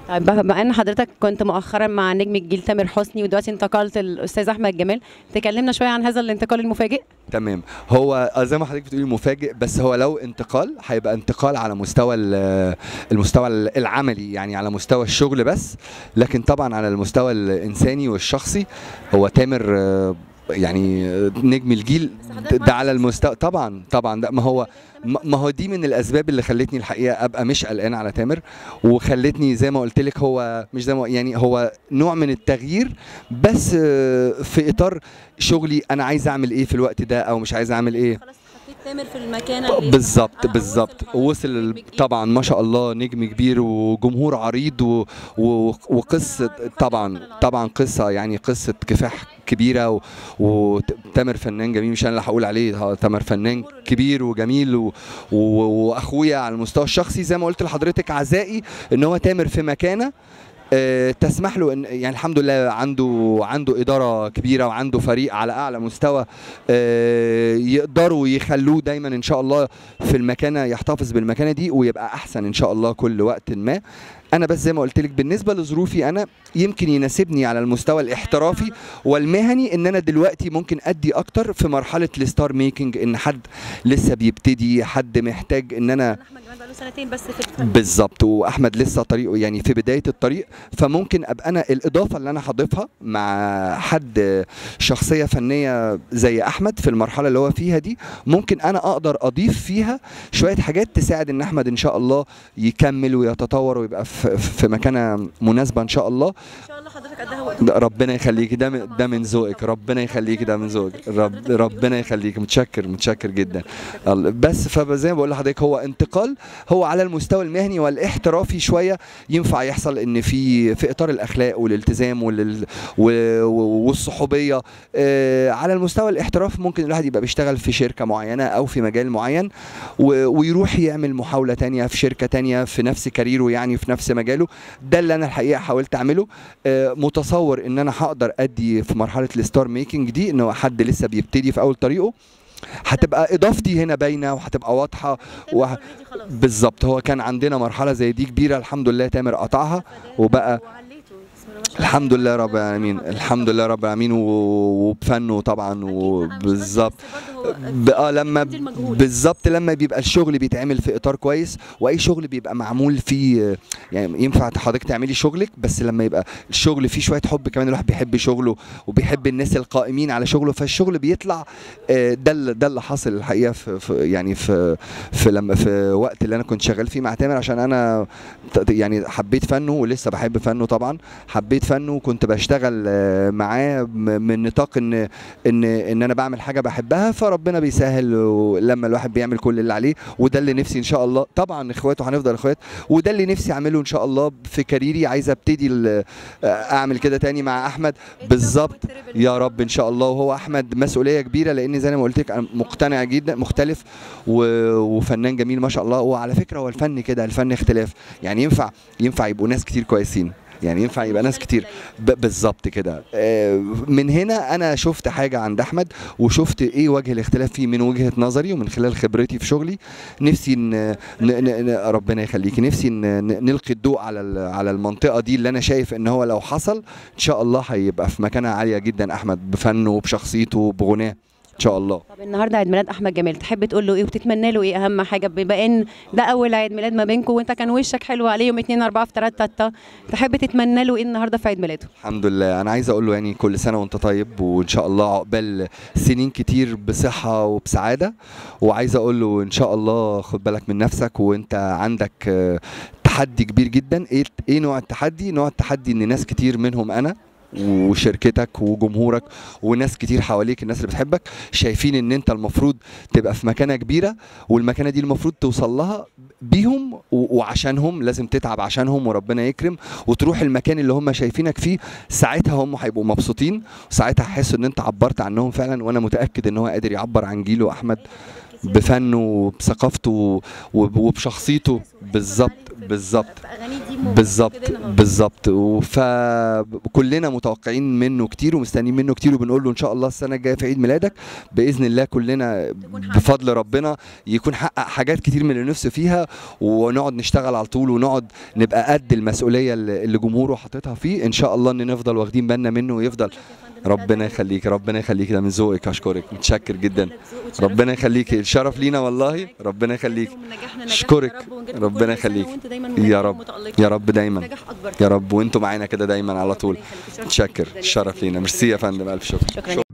طيب بما ان حضرتك كنت مؤخرا مع نجم الجيل تامر حسني ودلوقتي انتقلت الاستاذ احمد جمال تكلمنا شويه عن هذا الانتقال المفاجئ تمام هو آه، زي ما حضرتك بتقولي مفاجئ بس هو لو انتقال هيبقى انتقال على مستوى ال- المستوى العملي يعني على مستوى الشغل بس لكن طبعا على المستوى الانساني والشخصي هو تامر آه، يعني آه، نجم الجيل ده- ده على المستوى طبعا طبعا ده ما هو ما ما هو دي من الاسباب اللي خلتني الحقيقه ابقى مش قلقان على تامر وخلتني زي ما قلت لك هو مش زي ما يعني هو نوع من التغيير بس آه، في اطار شغلي انا عايز اعمل ايه في الوقت ده او مش عايز اعمل ايه خلاص حطيت تامر في المكانه بالظبط بالظبط وصل طبعا ما شاء الله نجم كبير وجمهور عريض و... و... وقصه طبعا طبعا قصه يعني قصه كفاح كبيره و... وتامر فنان جميل مش انا اللي هقول عليه هو تامر فنان كبير وجميل و... و... واخويا على المستوى الشخصي زي ما قلت لحضرتك عزائي ان هو تامر في مكانه آه، تسمح له ان يعني الحمد لله عنده عنده اداره كبيره وعنده فريق على اعلى مستوى آه، يقدروا يخلوه دايما ان شاء الله في المكانه يحتفظ بالمكانه دي ويبقى احسن ان شاء الله كل وقت ما انا بس زي ما قلت لك بالنسبه لظروفي انا يمكن يناسبني على المستوى الاحترافي والمهني ان انا دلوقتي ممكن ادي اكتر في مرحله الستار ميكنج ان حد لسه بيبتدي حد محتاج ان انا احمد جمال بقاله سنتين بس في الفن بالظبط واحمد لسه طريقه يعني في بدايه الطريق فممكن ابقى انا الاضافه اللي انا هضيفها مع حد شخصيه فنيه زي احمد في المرحله اللي هو فيها دي ممكن انا اقدر اضيف فيها شويه حاجات تساعد ان احمد ان شاء الله يكمل ويتطور ويبقى في, في مكانه مناسبه ان شاء الله ان شاء الله حضرتك قدها وقت ده ربنا يخليكي ده من- ده من ذوقك ربنا يخليكي ده من ذوقك رب ربنا يخليكي متشكر متشكر جدا الله- بس فزي ما بقول لحضرتك هو انتقال هو على المستوى المهني والاحترافي شويه ينفع يحصل ان في في اطار الاخلاق والالتزام والال و- و- والصحوبيه آه، على المستوى الاحتراف ممكن الواحد يبقى بيشتغل في شركه معينه او في مجال معين و- ويروح يعمل محاوله تانية في شركه تانية في نفس كاريره يعني في نفس مجاله ده اللي انا الحقيقه حاولت اعمله آه، متصور ان انا هقدر ادي في مرحله الستار ميكنج دي ان هو حد لسه بيبتدي في اول طريقه هتبقى اضافتي هنا باينه وهتبقى واضحه وه... خلاص بالظبط هو كان عندنا مرحله زي دي كبيره الحمد لله تامر قطعها وبقى وعليته بسم الله ما شاء الله. الحمد لله رب العالمين الحمد لله رب العالمين و- وبفنه طبعا وبالظبط ب- اه لما بذل مجهود. بالظبط لما بيبقى الشغل بيتعمل في اطار كويس واي شغل بيبقى معمول فيه آه، يعني ينفع حضرتك تعملي شغلك بس لما يبقى الشغل فيه شويه حب كمان الواحد بيحب شغله وبيحب الناس القائمين على شغله فالشغل بيطلع آه، ده اللي- ده اللي حصل الحقيقه في, في يعني في في لما في وقت اللي انا كنت شغال فيه مع تامر عشان انا ت- يعني حبيت فنه ولسه بحب فنه طبعا حبيت فنه وكنت بشتغل آه، معاه م- من نطاق ان ان ان انا بعمل حاجه بحبها فربنا بيسهل لما الواحد بيعمل كل اللي عليه وده اللي نفسي ان شاء الله طبعا اخواته هنفضل اخوات وده اللي نفسي اعمله ان شاء الله في كاريري عايز ابتدي ال- اعمل كده تاني مع احمد بالظبط يا رب ان شاء الله وهو احمد مسؤوليه كبيره لان زي ما قلت لك انا مقتنع جدا مختلف و- وفنان جميل ما شاء الله وعلى فكره هو الفن كده الفن اختلاف يعني ينفع ينفع يبقوا ناس كتير كويسين يعني ينفع يبقى ناس كتير ب- بالظبط كده آه، من هنا انا شفت حاجه عند احمد وشفت ايه وجه الاختلاف فيه من وجهه نظري ومن خلال خبرتي في شغلي نفسي ان ن... ن... ن... ربنا يخليكي نفسي ان ن- نلقي الضوء على ال- على المنطقه دي اللي انا شايف ان هو لو حصل ان شاء الله هيبقى في مكانه عاليه جدا احمد بفنه وبشخصيته وبغناه ان شاء الله طب النهارده عيد ميلاد احمد جمال تحب تقول له ايه وتتمنى له ايه اهم حاجه بما ان ده اول عيد ميلاد ما بينكم وانت كان وشك حلو عليه يوم 2 4 في 3 تاتا تحب تتمنى له ايه النهارده في عيد ميلاده الحمد لله انا عايز اقول له يعني كل سنه وانت طيب وان شاء الله عقبال سنين كتير بصحه وبسعاده وعايز اقول له ان شاء الله خد بالك من نفسك وانت عندك آه، تحدي كبير جدا ايه ايه نوع التحدي نوع التحدي ان ناس كتير منهم انا وشركتك وجمهورك وناس كتير حواليك الناس اللي بتحبك شايفين ان انت المفروض تبقى في مكانه كبيره والمكانه دي المفروض توصل لها بيهم و- وعشانهم لازم تتعب عشانهم وربنا يكرم وتروح المكان اللي هم شايفينك فيه ساعتها هم هيبقوا مبسوطين وساعتها هيحسوا ان انت عبرت عنهم فعلا وانا متاكد ان هو قادر يعبر عن جيله احمد بفنه وبثقافته وب- وبشخصيته بالظبط بالظبط في اغانيه دي حلم بالظبط ومجددينها. بالظبط فكلنا متوقعين منه كتير ومستنيين منه كتير وبنقول له ان شاء الله السنه الجايه في عيد ميلادك باذن الله كلنا تكون حقق. بفضل ربنا يكون حقق حاجات كتير من اللي نفسه فيها ونقعد نشتغل على طول ونقعد نبقى قد المسؤوليه اللي اللي جمهوره حاططها فيه ان شاء الله ان نفضل واخدين بالنا منه ويفضل ربنا يخليك ربنا يخليك ده من ذوقك اشكرك متشكر جدا ربنا يخليك الشرف لينا والله ربنا يخليك اشكرك ربنا يخليك يا رب يا رب دايما نجاح اكبر يا رب وانتوا معانا كده دايما على طول ربنا يخليك. شرف متشكر جداً. الشرف لينا ميرسي يا فندم الف شكر شكرا